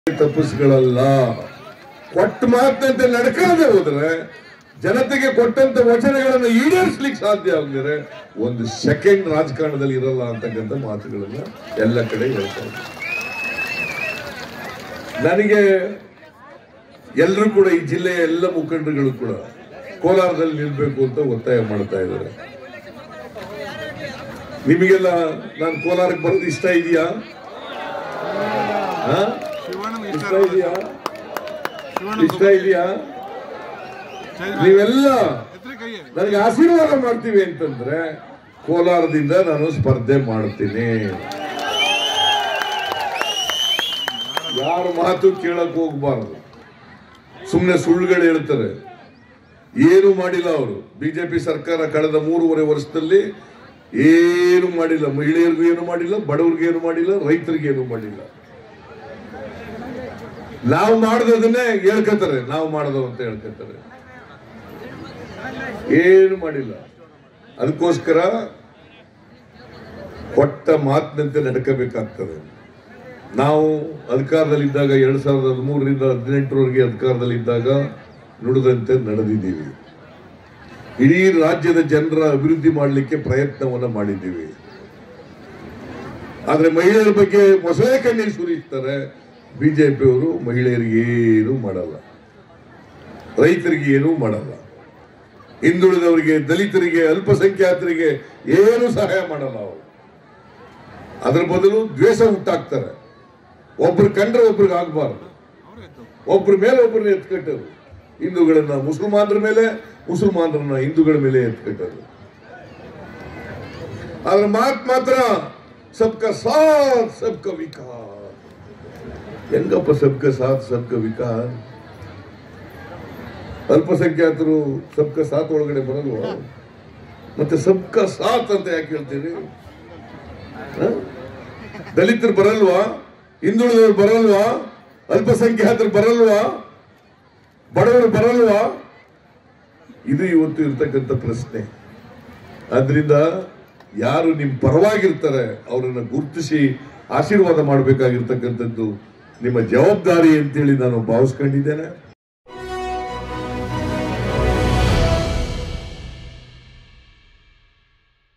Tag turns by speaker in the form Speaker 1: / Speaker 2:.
Speaker 1: ತಪ್ಪಿಸ್ಗಳಲ್ಲ ಕೊಟ್ಟ ಮಾತಂತೆ ನಡ್ಕೊಳ್ಳದೆ ಹೋದ್ರೆ ಜನತೆಗೆ ಕೊಟ್ಟಂತ ವಚನಗಳನ್ನು ಈಡೇರಿಸ್ಲಿಕ್ಕೆ ಸಾಧ್ಯ ಆಗಿದ್ರೆ ಒಂದು ಸೆಕೆಂಡ್ ರಾಜಕಾರಣದಲ್ಲಿ ಇರಲ್ಲ ಅಂತಕ್ಕಂಥ ಮಾತುಗಳನ್ನ ಎಲ್ಲ ಕಡೆ ಹೇಳ್ತಾ ಇದ್ದಾರೆ. ನನಗೆ ಎಲ್ಲರೂ ಕೂಡ ಈ ಜಿಲ್ಲೆಯ ಎಲ್ಲ ಮುಖಂಡರುಗಳು ಕೂಡ ಕೋಲಾರದಲ್ಲಿ ನಿಲ್ಬೇಕು ಅಂತ ಒತ್ತಾಯ ಮಾಡ್ತಾ ಇದ್ದಾರೆ ನಿಮಗೆಲ್ಲ ನಾನು ಕೋಲಾರಕ್ಕೆ ಬರೋದು ಇಷ್ಟ ಇದೆಯಾ ಹಾ? ಇಷ್ಟ ಇದೆಯಾ ಇಷ್ಟ ಇದೆಯಾ ನೀವೆಲ್ಲ ನನಗೆ ಆಶೀರ್ವಾದ ಮಾಡ್ತೀವಿ ಅಂತಂದ್ರೆ ಕೋಲಾರದಿಂದ ನಾನು ಸ್ಪರ್ಧೆ ಮಾಡ್ತೀನಿ ಯಾರ ಮಾತು ಕೇಳಕ್ ಹೋಗ್ಬಾರ್ದು ಸುಮ್ಮನೆ ಸುಳ್ಳುಗಳು ಹೇಳ್ತಾರೆ ಏನು ಮಾಡಿಲ್ಲ ಅವರು ಬಿಜೆಪಿ ಸರ್ಕಾರ ಕಳೆದ ಮೂರುವರೆ ವರ್ಷದಲ್ಲಿ ಏನು ಮಾಡಿಲ್ಲ ಮಹಿಳೆಯರಿಗೂ ಏನು ಮಾಡಿಲ್ಲ ಬಡವರಿಗೂ ಏನು ಮಾಡಿಲ್ಲ ರೈತರಿಗೆ ಏನು ಮಾಡಿಲ್ಲ ನಾವು ಮಾಡದನ್ನೇ ಹೇಳ್ಕತ್ತಾರೆ ನಾವು ಮಾಡದವು ಅಂತ ಹೇಳ್ಕತ್ತಾರೆ ಏನು ಮಾಡಿಲ್ಲ ಅದಕ್ಕೋಸ್ಕರ ಕೊಟ್ಟ ಮಾತಿನಂತೆ ನಡ್ಕೋಬೇಕಾಗ್ತದೆ ನಾವು ಅಧಿಕಾರದಲ್ಲಿದ್ದಾಗ ಎರಡ್ ಸಾವಿರದ ಹದಿಮೂರರಿಂದ ಹದಿನೆಂಟರವರೆಗೆ ಅಧಿಕಾರದಲ್ಲಿದ್ದಾಗ ನುಡಿದಂತೆ ನಡೆದಿದ್ದೀವಿ ಇಡೀ ರಾಜ್ಯದ ಜನರ ಅಭಿವೃದ್ಧಿ ಮಾಡಲಿಕ್ಕೆ ಪ್ರಯತ್ನವನ್ನ ಮಾಡಿದ್ದೀವಿ ಆದ್ರೆ ಮಹಿಳೆಯರ ಬಗ್ಗೆ ಮೊಸಳೆ ಕಣ್ಣೀರು ಸುರಿಸ್ತಾರೆ ಬಿಜೆಪಿಯವರು ಮಹಿಳೆಯರಿಗೆ ಏನೂ ಮಾಡಲ್ಲ ರೈತರಿಗೆ ಏನೂ ಮಾಡಲ್ಲ ಹಿಂದುಳಿದವರಿಗೆ ದಲಿತರಿಗೆ ಅಲ್ಪಸಂಖ್ಯಾತರಿಗೆ ಏನು ಸಹಾಯ ಮಾಡಲ್ಲ ಅವರು ಅದರ ಬದಲು ದ್ವೇಷ ಹುಟ್ಟಾಕ್ತಾರೆ ಒಬ್ರು ಕಂಡ್ರೆ ಒಬ್ರಿಗೆ ಆಗಬಾರ್ದು ಒಬ್ರ ಮೇಲೆ ಒಬ್ಬರನ್ನ ಎತ್ಕಟ್ಟರು ಹಿಂದೂಗಳನ್ನ ಮುಸಲ್ಮಾನರ ಮೇಲೆ ಮುಸಲ್ಮಾನರನ್ನ ಹಿಂದೂಗಳ ಮೇಲೆ ಎತ್ಕಟ್ಟರು ಆದ್ರೆ ಮಾತ್ ಮಾತ್ರ ಸಬ್ಕ ಸಾಥ್ ಸಬ್ಕ ವಿಕಾಸ್ ಹೆಂಗಪ್ಪ ಸಬ್ಕ ಸಾಥ್ ಸಬ್ಕ ವಿಕಾಸ್ ಅಲ್ಪಸಂಖ್ಯಾತರು ಸಬ್ಕ ಸಾಥ್ ಒಳಗಡೆ ಬರಲ್ವಾ ಮತ್ತೆ ಸಬ್ಕ ಸಾಥ್ ಅಂತ ಯಾಕೆ ಹೇಳ್ತೀರಿ ಹ? ದಲಿತರು ಬರಲ್ವಾ ಹಿಂದುಳಿದವರು ಬರಲ್ವಾ ಅಲ್ಪಸಂಖ್ಯಾತರು ಬರಲ್ವಾ ಬಡವರು ಬರಲ್ವಾ ಇದು ಇವತ್ತು ಇರ್ತಕ್ಕಂಥ ಪ್ರಶ್ನೆ ಆದ್ರಿಂದ ಯಾರು ನಿಮ್ ಪರವಾಗಿರ್ತಾರೆ ಅವರನ್ನ ಗುರುತಿಸಿ ಆಶೀರ್ವಾದ ಮಾಡಬೇಕಾಗಿರ್ತಕ್ಕಂಥದ್ದು ನಿಮ್ಮ ಜವಾಬ್ದಾರಿ ಅಂತೇಳಿ ನಾನು ಭಾವಿಸ್ಕೊಂಡಿದ್ದೇನೆ